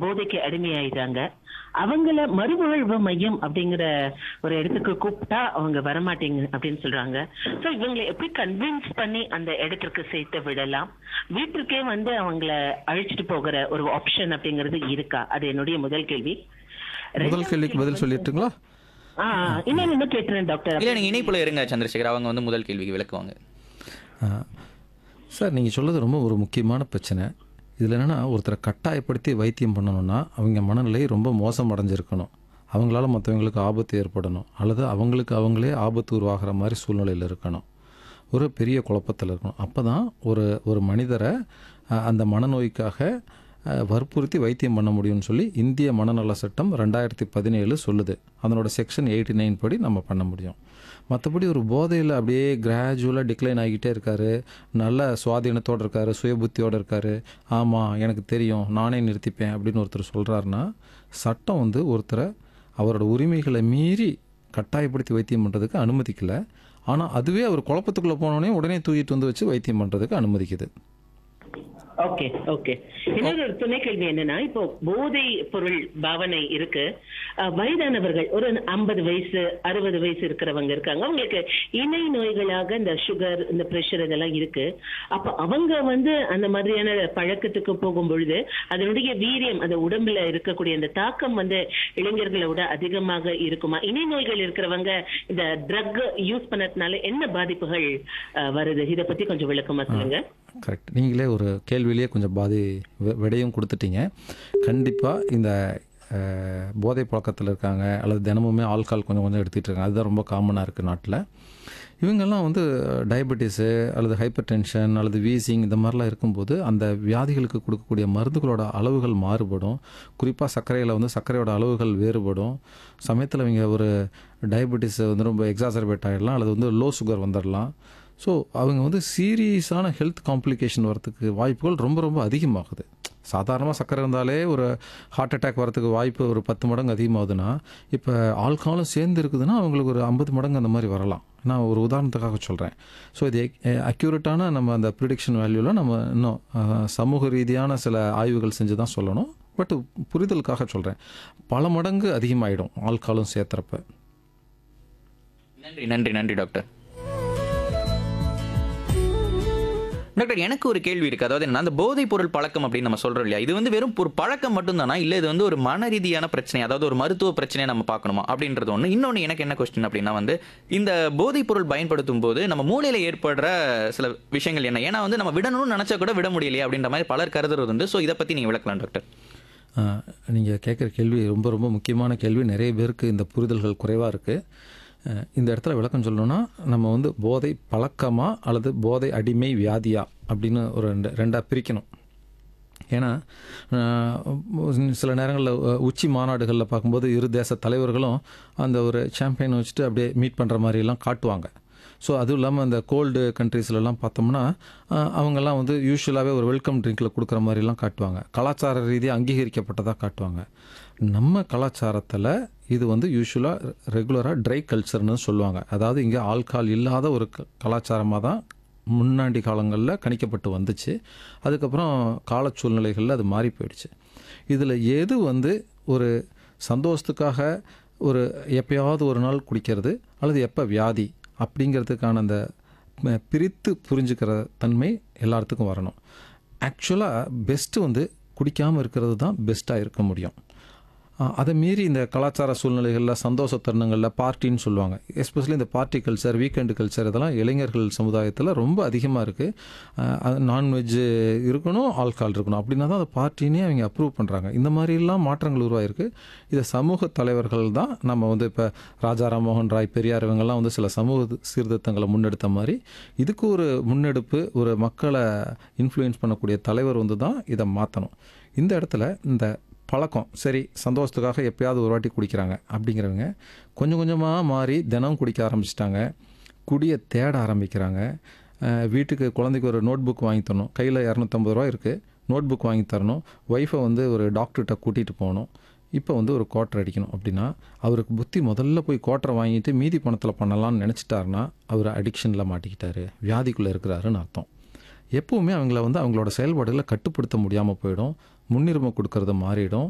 போதைக்கு அடிமையாயிடுறாங்க அவங்கள மறுவாழ்வு மையம் அப்படிங்கிற ஒரு இடத்துக்கு கூப்பிட்டா அவங்க வரமாட்டேங்க அப்படின்னு சொல்றாங்க சோ இவங்களை எப்படி கன்வின்ஸ் பண்ணி அந்த இடத்திற்கு சேர்த்து விடலாம் வீட்டுக்கே வந்து அவங்கள அழைச்சிட்டு போகிற ஒரு ஆப்ஷன் அப்படிங்கிறது இருக்கா அது என்னுடைய முதல் கேள்வி முதல் கேள்விக்கு பதில் சொல்லிட்டுங்களா ஆ இன்னொன்னு இன்னும் கேட்டுறேன் டாக்டர் இல்ல நீங்க இணைப்புல இருங்க சந்திரசேகர் அவங்க வந்து முதல் கேள்விக்கு விளக்குவாங்க ஆ, சார் நீங்கள் சொல்றது ரொம்ப ஒரு முக்கியமான பிரச்சனை இதில் என்னென்னா ஒருத்தரை கட்டாயப்படுத்தி வைத்தியம் பண்ணணும்னா அவங்க மனநிலை ரொம்ப மோசம் அடைஞ்சிருக்கணும் அவங்களால மற்றவங்களுக்கு ஆபத்து ஏற்படணும் அல்லது அவங்களுக்கு அவங்களே ஆபத்து உருவாகிற மாதிரி சூழ்நிலையில் இருக்கணும் ஒரு பெரிய குழப்பத்தில் இருக்கணும் அப்போ தான் ஒரு ஒரு மனிதரை அ, அந்த மனநோய்க்காக அ, வற்புறுத்தி வைத்தியம் பண்ண முடியும்னு சொல்லி இந்திய மனநல சட்டம் ரெண்டாயிரத்தி பதினேழு சொல்லுது அதனோட செக்ஷன் எயிட்டி நைன் படி நம்ம பண்ண முடியும் மற்றபடி ஒரு போதையில் அப்படியே கிராஜுவலாக டிக்ளைன் ஆகிட்டே இருக்காரு நல்ல சுவாதீனத்தோடு இருக்காரு சுயபுத்தியோடு இருக்காரு ஆமாம் எனக்கு தெரியும் நானே நிறுத்திப்பேன் அப்படின்னு ஒருத்தர் சொல்கிறாருன்னா சட்டம் வந்து ஒருத்தரை அவரோட உரிமைகளை மீறி கட்டாயப்படுத்தி வைத்தியம் பண்ணுறதுக்கு அனுமதிக்கல ஆனால் அதுவே அவர் குழப்பத்துக்குள்ளே போனோடனே உடனே தூக்கிட்டு வந்து வச்சு வைத்தியம் பண்ணுறதுக்கு அனுமதிக்குது ஓகே ஓகே இன்னொரு ஒரு துணை கேள்வி என்னன்னா இப்போ போதை பொருள் பாவனை இருக்கு அஹ், வயதானவர்கள் ஒரு ஐம்பது வயசு அறுபது வயசு இருக்கிறவங்க இருக்காங்க அவங்களுக்கு இணை நோய்களாக இந்த சுகர் இந்த பிரஷர் இதெல்லாம் இருக்கு அப்ப அவங்க வந்து அந்த மாதிரியான பழக்கத்துக்கு போகும் பொழுது அதனுடைய வீரியம் அந்த உடம்புல இருக்கக்கூடிய அந்த தாக்கம் வந்து இளைஞர்களை விட அதிகமாக இருக்குமா இணை நோய்கள் இருக்கிறவங்க இந்த ட்ரக் யூஸ் பண்ணதுனால என்ன பாதிப்புகள் அஹ், வருது இத பத்தி கொஞ்சம் விளக்கமா சொல்லுங்க கரெக்ட் நீங்களே ஒரு கேள்வியிலேயே கொஞ்சம் பாதி வி- விடையும் கொடுத்துட்டீங்க கண்டிப்பாக இந்த அஹ், போதை பழக்கத்தில் இருக்காங்க அல்லது தினமுமே ஆல்கால் கொஞ்சம் கொஞ்சம் எடுத்துகிட்டு இருக்காங்க அதுதான் ரொம்ப காமனாக இருக்குது நாட்டில் இவங்கெல்லாம் வந்து டயபெட்டிஸு அல்லது ஹைப்பர் டென்ஷன் அல்லது வீசிங் இந்த மாதிரிலாம் இருக்கும்போது அந்த வியாதிகளுக்கு கொடுக்கக்கூடிய மருந்துகளோட அளவுகள் மாறுபடும் குறிப்பாக சர்க்கரையில் வந்து சர்க்கரையோட அளவுகள் வேறுபடும் சமயத்தில் இவங்க ஒரு டயபெட்டிஸ் வந்து ரொம்ப எக்ஸாசர்பேட் ஆகிடலாம் அல்லது வந்து லோ சுகர் வந்துடலாம் ஸோ அவங்க வந்து சீரியஸான ஹெல்த் காம்ப்ளிகேஷன் வரதுக்கு வாய்ப்புகள் ரொம்ப ரொம்ப அதிகமாகுது சாதாரணமாக சர்க்கரை இருந்தாலே ஒரு ஹார்ட் அட்டாக் வரதுக்கு வாய்ப்பு ஒரு பத்து மடங்கு அதிகமாகுதுன்னா இப்போ ஆல்காலும் சேர்ந்து இருக்குதுன்னா அவங்களுக்கு ஒரு ஐம்பது மடங்கு அந்த மாதிரி வரலாம் நான் ஒரு உதாரணத்துக்காக சொல்கிறேன் ஸோ இது அக்யூரேட்டான நம்ம அந்த ப்ரிடிக்ஷன் வேல்யூவில் நம்ம இன்னும் அஹ், சமூக ரீதியான சில ஆய்வுகள் செஞ்சு தான் சொல்லணும் பட் புரிதலுக்காக சொல்கிறேன் பல மடங்கு அதிகமாகிடும் ஆல்காலும் சேர்த்துறப்ப நன்றி நன்றி நன்றி டாக்டர் டாக்டர் எனக்கு ஒரு கேள்வி இருக்கு அதாவது என்ன அந்த போதைப் பொருள் பழக்கம் அப்படின்னு நம்ம சொல்றோம் இல்லையா இது வந்து வெறும் ஒரு பழக்கம் மட்டும்தானா இல்ல இது வந்து ஒரு மன ரீதியான பிரச்சனை அதாவது ஒரு மருத்துவ பிரச்சனையை நம்ம பார்க்கணுமா அப்படின்றது ஒன்று இன்னொன்று எனக்கு என்ன கொஸ்டின் அப்படின்னா வந்து இந்த போதைப் பொருள் பயன்படுத்தும் போது நம்ம மூளையில ஏற்படுற சில விஷயங்கள் என்ன ஏன்னா வந்து நம்ம விடணும்னு நினைச்சா கூட விட முடியலையே அப்படின்ற மாதிரி பலர் கருதுறது உண்டு ஸோ இதை பத்தி நீங்க விளக்கலாம் டாக்டர் நீங்கள் கேட்குற கேள்வி ரொம்ப ரொம்ப முக்கியமான கேள்வி நிறைய பேருக்கு இந்த புரிதல்கள் குறைவாக இருக்குது இந்த இடத்துல விளக்கம் சொல்லணும்னா நம்ம வந்து போதை பழக்கமா அல்லது போதை அடிமை வியாதியா அப்படின்னு ஒரு ரெண்டு ரெண்டாக பிரிக்கணும் ஏன்னா அஹ், சில நேரங்களில் உச்சி மாநாடுகளில் பார்க்கும்போது இரு தேச தலைவர்களும் அந்த ஒரு சாம்பியன் வச்சுட்டு அப்படியே மீட் பண்ணுற மாதிரிலாம் காட்டுவாங்க ஸோ அதுவும் இல்லாமல் அந்த கோல்டு கண்ட்ரீஸ்லலாம் பார்த்தோம்னா அஹ், அவங்கெல்லாம் வந்து யூஸ்வலாகவே ஒரு வெல்கம் ட்ரிங்கில் கொடுக்குற மாதிரிலாம் காட்டுவாங்க கலாச்சார ரீதியாக அங்கீகரிக்கப்பட்டதாக காட்டுவாங்க நம்ம கலாச்சாரத்தில் இது வந்து யூஸ்வலாக ரெகுலராக ட்ரை கல்ச்சர்னு சொல்லுவாங்க அதாவது இங்கே ஆல்கால் இல்லாத ஒரு க- கலாச்சாரமாக தான் முன்னாடி காலங்களில் கணிக்கப்பட்டு வந்துச்சு அதுக்கப்புறம் கால சூழ்நிலைகளில் அது மாறி போயிடுச்சு இதில் எது வந்து ஒரு சந்தோஷத்துக்காக ஒரு எப்பயாவது ஒரு நாள் குடிக்கிறது அல்லது எப்போ வியாதி அப்படிங்கிறதுக்கான அந்த ம- பிரித்து புரிஞ்சுக்கிற தன்மை எல்லாத்துக்கும் வரணும் ஆக்சுவலாக பெஸ்ட்டு வந்து குடிக்காமல் இருக்கிறது தான் பெஸ்ட்டாக இருக்க முடியும் அஹ் அதை மீறி இந்த கலாச்சார சூழ்நிலைகளில் சந்தோஷ தருணங்களில் பார்ட்டின்னு சொல்லுவாங்க எஸ்பெஷலி இந்த பார்ட்டி கல்ச்சர் வீக்கெண்டு கல்ச்சர் இதெல்லாம் இளைஞர்கள் சமுதாயத்தில் ரொம்ப அதிகமாக இருக்குது நான்வெஜ் இருக்கணும் ஆல்கால் இருக்கணும் அப்படின்னா தான் அதை பார்ட்டினே அவங்க அப்ரூவ் பண்ணுறாங்க இந்த மாதிரிலாம் மாற்றங்கள் உருவாயிருக்கு இதை சமூக தலைவர்கள் தான் நம்ம வந்து இப்போ ராஜா ராம்மோகன் ராய் பெரியார் இவங்கெல்லாம் வந்து சில சமூக சீர்திருத்தங்களை முன்னெடுத்த மாதிரி இதுக்கு ஒரு முன்னெடுப்பு ஒரு மக்களை இன்ஃப்ளூயன்ஸ் பண்ணக்கூடிய தலைவர் வந்து தான் இதை மாற்றணும் இந்த இடத்துல இந்த பழக்கம் சரி சந்தோஷத்துக்காக எப்பயாவது ஒரு வாட்டி குடிக்கிறாங்க அப்படிங்கிறவங்க கொஞ்சம் கொஞ்சமாக மாறி தினம் குடிக்க ஆரம்பிச்சிட்டாங்க குடியை தேட ஆரம்பிக்கிறாங்க அஹ் வீட்டுக்கு குழந்தைக்கு ஒரு நோட் புக் வாங்கி தரணும் கையில் இரநூத்தம்பது ரூபா இருக்குது நோட் புக் வாங்கி தரணும் ஒய்ஃபை வந்து ஒரு டாக்டர்கிட்ட கூட்டிகிட்டு போகணும் இப்போ வந்து ஒரு குவார்ட்டர் அடிக்கணும் அப்படின்னா அவருக்கு புத்தி முதல்ல போய் குவார்ட்டர் வாங்கிட்டு மீதி பணத்தில் பண்ணலாம்னு நினச்சிட்டாருன்னா அவர் அடிக்ஷனில் மாட்டிக்கிட்டாரு வியாதிக்குள்ளே இருக்கிறாருன்னு அர்த்தம் எப்பவுமே அவங்கள வந்து அவங்களோட செயல்பாடுகளை கட்டுப்படுத்த முடியாமல் போயிடும் முன்னுரிமை கொடுக்கறது மாறிடும்